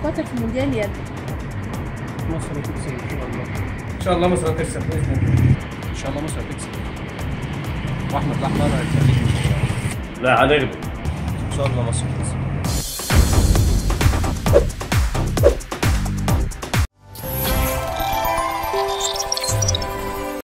توقعاتك في المونديال يا ابني مصر هتكسب ان شاء الله ان شاء الله مصر هتكسب باذن الله ان شاء الله مصر هتكسب واحمد الاحمر هيخليك لا هنغلب ان شاء الله مصر هتكسب